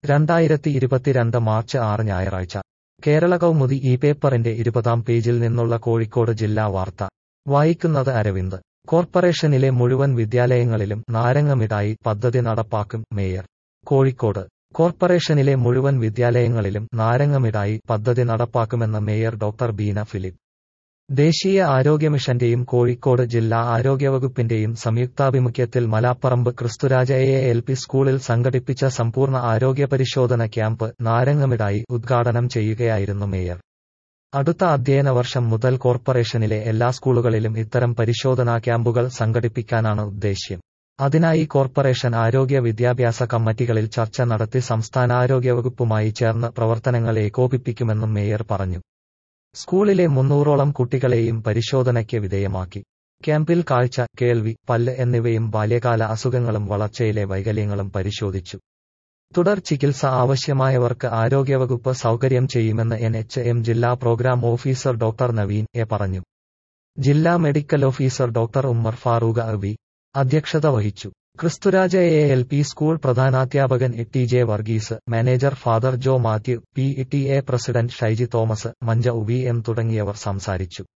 രണ്ടായിരത്തി ഇരുപത്തിരണ്ട് മാർച്ച് ആറ് ഞായറാഴ്ച കേരള കൗമുദി ഈ പേപ്പറിന്റെ ഇരുപതാം പേജിൽ നിന്നുള്ള കോഴിക്കോട് ജില്ലാ വാർത്ത വായിക്കുന്നത് അരവിന്ദ് കോർപ്പറേഷനിലെ മുഴുവൻ വിദ്യാലയങ്ങളിലും നാരങ്ങമിഠായി പദ്ധതി നടപ്പാക്കും മേയർ കോഴിക്കോട് കോർപ്പറേഷനിലെ മുഴുവൻ വിദ്യാലയങ്ങളിലും നാരങ്ങമിഠായി പദ്ധതി നടപ്പാക്കുമെന്ന് മേയർ ഡോക്ടർ ബീന ഫിലിപ്പ് ദേശീയ ആരോഗ്യമിഷന്റെയും കോഴിക്കോട് ജില്ലാ ആരോഗ്യവകുപ്പിന്റെയും സംയുക്താഭിമുഖ്യത്തിൽ Malaparamba Kristhuraja A L P സ്കൂളിൽ സംഘടിപ്പിച്ച സമ്പൂർണ്ണ ആരോഗ്യ പരിശോധന ക്യാമ്പ് നാരങ്ങമിഠായി ഉദ്ഘാടനം ചെയ്യുകയായിരുന്നു മേയർ അടുത്ത അധ്യയന വർഷം മുതൽ കോർപ്പറേഷനിലെ എല്ലാ സ്കൂളുകളിലും ഇത്തരം പരിശോധനാ ക്യാമ്പുകൾ സംഘടിപ്പിക്കാനാണ് ഉദ്ദേശ്യം അതിനായി കോർപ്പറേഷൻ ആരോഗ്യ വിദ്യാഭ്യാസ കമ്മിറ്റികളിൽ ചർച്ച നടത്തി സംസ്ഥാന ആരോഗ്യവകുപ്പുമായി ചേർന്ന് പ്രവർത്തനങ്ങൾ ഏകോപിപ്പിക്കുമെന്നും മേയർ പറഞ്ഞു സ്കൂളിലെ മുന്നൂറോളം കുട്ടികളെയും പരിശോധനയ്ക്ക് വിധേയമാക്കി ക്യാമ്പിൽ കാഴ്ച കേൾവി പല്ല് എന്നിവയും ബാല്യകാല അസുഖങ്ങളും വളർച്ചയിലെ വൈകല്യങ്ങളും പരിശോധിച്ചു തുടർ ചികിത്സ ആവശ്യമായവർക്ക് ആരോഗ്യവകുപ്പ് സൗകര്യം ചെയ്യുമെന്ന് എൻ എച്ച് എം ജില്ലാ program officer doctor Naveen A പറഞ്ഞു ജില്ലാ medical officer doctor Ummer Farooq R V അധ്യക്ഷത വഹിച്ചു Kristhuraja A L P school പ്രധാനാധ്യാപകൻ E T J Varghese manager father Joe Mathew P E T A president Shaiji Thomas മഞ്ച ഉബി എം തുടങ്ങിയവർ സംസാരിച്ചു